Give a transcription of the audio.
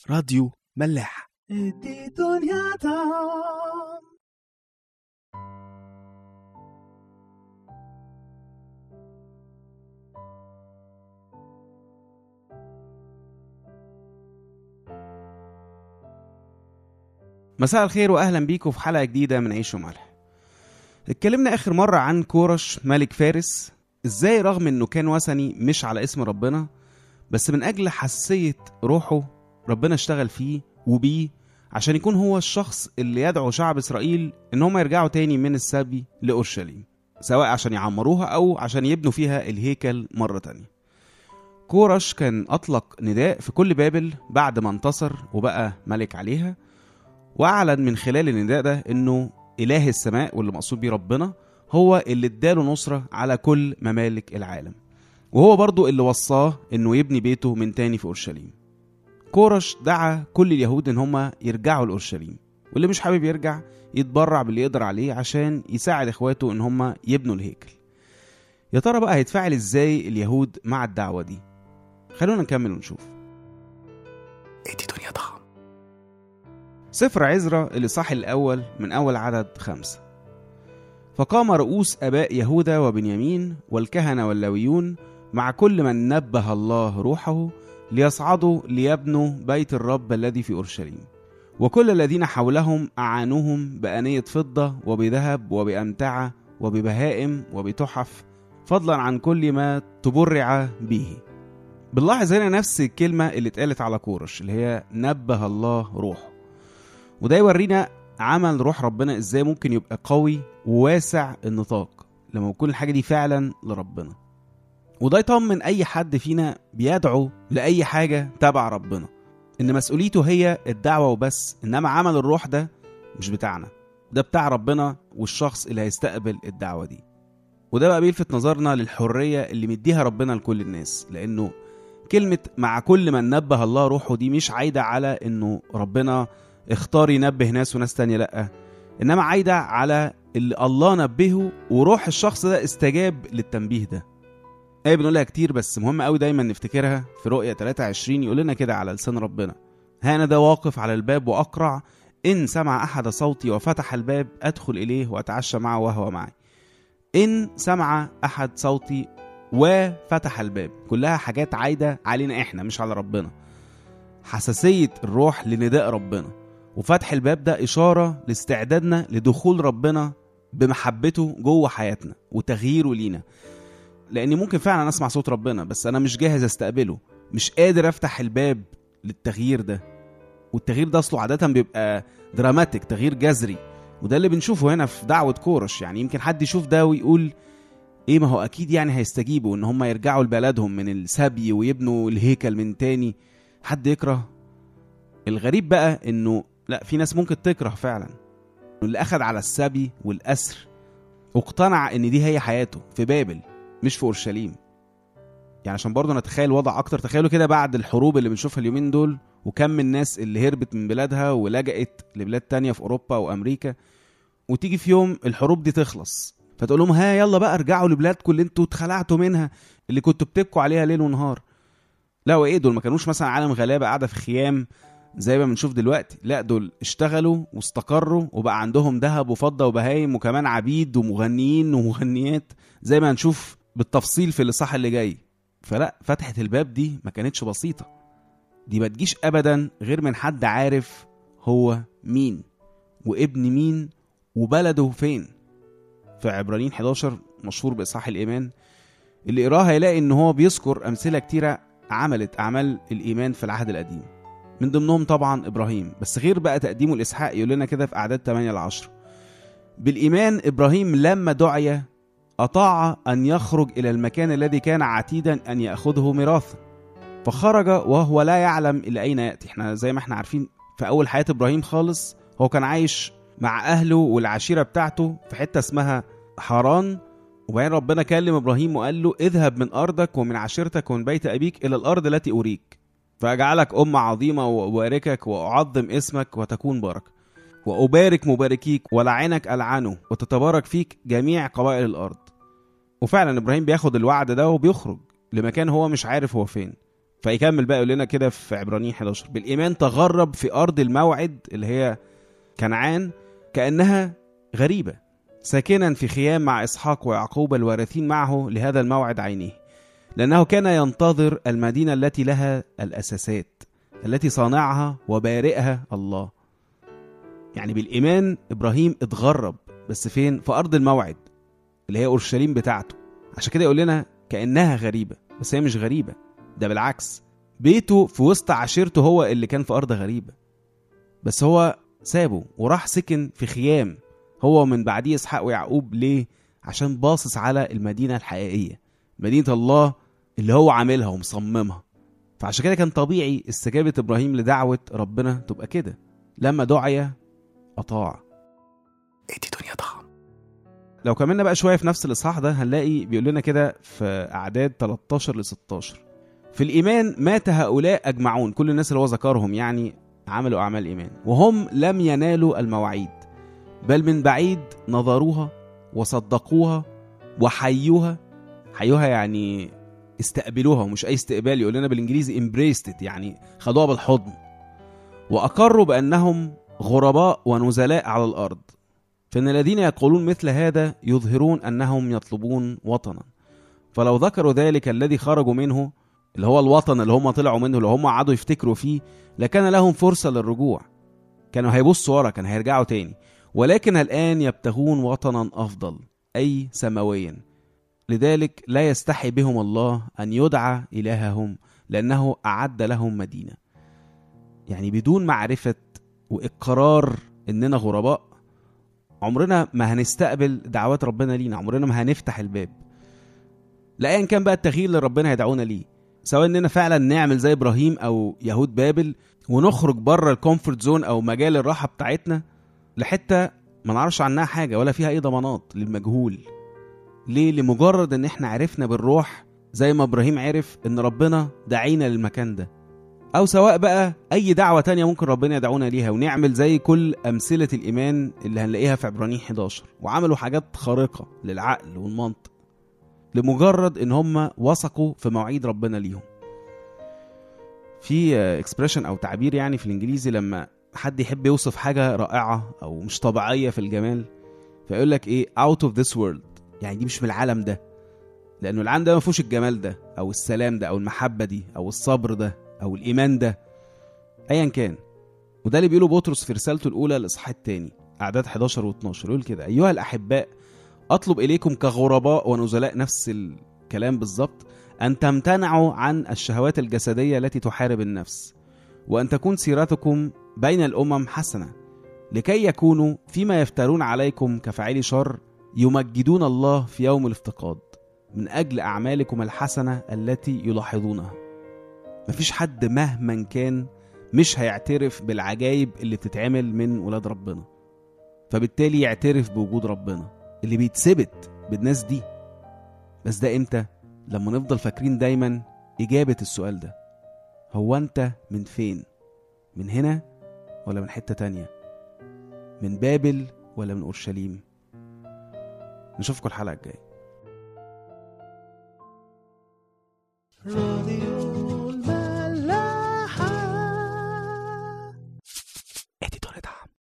راديو ملاح ادي دنيا دام مساء الخير واهلا بيكم في حلقه جديده من عيش وملح اتكلمنا اخر مره عن كورش ملك فارس ازاي رغم انه كان وثني مش على اسم ربنا بس من اجل حساسيه روحه ربنا اشتغل فيه وبيه عشان يكون هو الشخص اللي يدعو شعب اسرائيل ان هم يرجعوا تاني من السبي لاورشليم سواء عشان يعمروها او عشان يبنوا فيها الهيكل مره تانية كورش كان اطلق نداء في كل بابل بعد ما انتصر وبقى ملك عليها واعلن من خلال النداء ده انه اله السماء واللي مقصود بيه ربنا هو اللي اداله نصرة على كل ممالك العالم وهو برضو اللي وصاه انه يبني بيته من تاني في اورشليم كورش دعا كل اليهود ان هم يرجعوا لاورشليم واللي مش حابب يرجع يتبرع باللي يقدر عليه عشان يساعد اخواته ان هم يبنوا الهيكل يا ترى بقى هيتفاعل ازاي اليهود مع الدعوة دي خلونا نكمل ونشوف ادي دنيا طعم سفر عزرا الإصحاح الأول من أول عدد خمسة فقام رؤوس آباء يهوذا وبنيامين والكهنة واللاويون مع كل من نبه الله روحه ليصعدوا ليبنوا بيت الرب الذي في أورشليم وكل الذين حولهم أعانوهم بأنية فضة وبذهب وبأمتعة وببهائم وبتحف فضلا عن كل ما تبرع به بنلاحظ هنا نفس الكلمة اللي اتقالت على كورش اللي هي نبه الله روحه وده يورينا عمل روح ربنا ازاي ممكن يبقى قوي وواسع النطاق لما يكون الحاجة دي فعلا لربنا وده يطمن اي حد فينا بيدعو لاي حاجة تبع ربنا ان مسؤوليته هي الدعوة وبس انما عمل الروح ده مش بتاعنا ده بتاع ربنا والشخص اللي هيستقبل الدعوة دي وده بقى بيلفت نظرنا للحرية اللي مديها ربنا لكل الناس لانه كلمة مع كل من نبه الله روحه دي مش عايدة على انه ربنا اختار ينبه ناس وناس تانية لأ إنما عايدة على اللي الله نبهه وروح الشخص ده استجاب للتنبيه ده آية بنقولها كتير بس مهم قوي دايما نفتكرها في رؤية 23 يقول لنا كده على لسان ربنا ها أنا ده واقف على الباب وأقرع إن سمع أحد صوتي وفتح الباب أدخل إليه وأتعشى معه وهو معي إن سمع أحد صوتي وفتح الباب كلها حاجات عايدة علينا إحنا مش على ربنا حساسية الروح لنداء ربنا وفتح الباب ده إشارة لاستعدادنا لدخول ربنا بمحبته جوه حياتنا وتغييره لينا لأني ممكن فعلا أسمع صوت ربنا بس أنا مش جاهز أستقبله مش قادر أفتح الباب للتغيير ده والتغيير ده أصله عادة بيبقى دراماتيك تغيير جذري وده اللي بنشوفه هنا في دعوة كورش يعني يمكن حد يشوف ده ويقول ايه ما هو اكيد يعني هيستجيبوا ان هم يرجعوا لبلدهم من السبي ويبنوا الهيكل من تاني حد يكره الغريب بقى انه لا في ناس ممكن تكره فعلا اللي اخد على السبي والاسر واقتنع ان دي هي حياته في بابل مش في اورشليم يعني عشان برضه نتخيل وضع اكتر تخيلوا كده بعد الحروب اللي بنشوفها اليومين دول وكم من الناس اللي هربت من بلادها ولجأت لبلاد تانية في اوروبا وامريكا وتيجي في يوم الحروب دي تخلص فتقول لهم ها يلا بقى ارجعوا لبلادكم اللي انتوا اتخلعتوا منها اللي كنتوا بتبكوا عليها ليل ونهار لا وايه دول ما كانوش مثلا عالم غلابه قاعده في خيام زي ما بنشوف دلوقتي لا دول اشتغلوا واستقروا وبقى عندهم ذهب وفضه وبهايم وكمان عبيد ومغنيين ومغنيات زي ما هنشوف بالتفصيل في الاصحاح اللي جاي فلا فتحة الباب دي ما كانتش بسيطة دي ما تجيش ابدا غير من حد عارف هو مين وابن مين وبلده فين في عبرانيين 11 مشهور باصحاح الايمان اللي يقراه هيلاقي ان هو بيذكر امثله كتيره عملت اعمال الايمان في العهد القديم من ضمنهم طبعا ابراهيم بس غير بقى تقديمه الاسحاق يقول لنا كده في اعداد 8 ل 10 بالايمان ابراهيم لما دعي اطاع ان يخرج الى المكان الذي كان عتيدا ان ياخذه ميراثا فخرج وهو لا يعلم الى اين ياتي احنا زي ما احنا عارفين في اول حياه ابراهيم خالص هو كان عايش مع اهله والعشيره بتاعته في حته اسمها حران وبعدين ربنا كلم ابراهيم وقال له اذهب من ارضك ومن عشيرتك ومن بيت ابيك الى الارض التي اريك فاجعلك امه عظيمه واباركك واعظم اسمك وتكون بركه وابارك مباركيك ولعنك العنه وتتبارك فيك جميع قبائل الارض وفعلا ابراهيم بياخد الوعد ده وبيخرج لمكان هو مش عارف هو فين فيكمل بقى يقول لنا كده في عبرانيين 11 بالايمان تغرب في ارض الموعد اللي هي كنعان كانها غريبه ساكنا في خيام مع اسحاق ويعقوب الوارثين معه لهذا الموعد عينيه لانه كان ينتظر المدينه التي لها الاساسات التي صانعها وبارئها الله يعني بالايمان ابراهيم اتغرب بس فين في ارض الموعد اللي هي اورشليم بتاعته عشان كده يقول لنا كانها غريبه بس هي مش غريبه ده بالعكس بيته في وسط عشيرته هو اللي كان في ارض غريبه بس هو سابه وراح سكن في خيام هو من بعديه اسحاق ويعقوب ليه عشان باصص على المدينه الحقيقيه مدينه الله اللي هو عاملها ومصممها فعشان كده كان طبيعي استجابه ابراهيم لدعوه ربنا تبقى كده لما دعي اطاع ادي دنيا طعم لو كملنا بقى شويه في نفس الاصحاح ده هنلاقي بيقول لنا كده في اعداد 13 ل 16 في الايمان مات هؤلاء اجمعون كل الناس اللي هو ذكرهم يعني عملوا اعمال ايمان وهم لم ينالوا المواعيد بل من بعيد نظروها وصدقوها وحيوها حيوها يعني استقبلوها ومش اي استقبال يقول لنا بالانجليزي embraced يعني خدوها بالحضن واقروا بانهم غرباء ونزلاء على الارض فإن الذين يقولون مثل هذا يظهرون أنهم يطلبون وطنا فلو ذكروا ذلك الذي خرجوا منه اللي هو الوطن اللي هم طلعوا منه اللي هم قعدوا يفتكروا فيه لكان لهم فرصة للرجوع كانوا هيبصوا ورا كان هيرجعوا تاني ولكن الآن يبتغون وطنا أفضل أي سماويا لذلك لا يستحي بهم الله أن يدعى إلههم لأنه أعد لهم مدينة يعني بدون معرفة وإقرار إننا غرباء عمرنا ما هنستقبل دعوات ربنا لينا عمرنا ما هنفتح الباب لا ايا كان بقى التغيير اللي ربنا هيدعونا ليه سواء اننا فعلا نعمل زي ابراهيم او يهود بابل ونخرج بره الكومفورت زون او مجال الراحه بتاعتنا لحته ما نعرفش عنها حاجه ولا فيها اي ضمانات للمجهول ليه لمجرد ان احنا عرفنا بالروح زي ما ابراهيم عرف ان ربنا دعينا للمكان ده او سواء بقى اي دعوه تانية ممكن ربنا يدعونا ليها ونعمل زي كل امثله الايمان اللي هنلاقيها في عبرانيين 11 وعملوا حاجات خارقه للعقل والمنطق لمجرد ان هم وثقوا في مواعيد ربنا ليهم في اكسبريشن او تعبير يعني في الانجليزي لما حد يحب يوصف حاجه رائعه او مش طبيعيه في الجمال فيقول لك ايه out of this world يعني دي مش من العالم ده لانه العالم ده ما فيهوش الجمال ده او السلام ده او المحبه دي او الصبر ده او الايمان ده ايا كان وده اللي بيقوله بطرس في رسالته الاولى الاصحاح الثاني اعداد 11 و12 يقول كده ايها الاحباء اطلب اليكم كغرباء ونزلاء نفس الكلام بالظبط ان تمتنعوا عن الشهوات الجسديه التي تحارب النفس وان تكون سيرتكم بين الامم حسنه لكي يكونوا فيما يفترون عليكم كفاعلي شر يمجدون الله في يوم الافتقاد من اجل اعمالكم الحسنه التي يلاحظونها مفيش حد مهما كان مش هيعترف بالعجايب اللي بتتعمل من ولاد ربنا فبالتالي يعترف بوجود ربنا اللي بيتثبت بالناس دي بس ده امتى لما نفضل فاكرين دايما اجابه السؤال ده هو انت من فين من هنا ولا من حته تانية من بابل ولا من اورشليم نشوفكم الحلقه الجايه راديو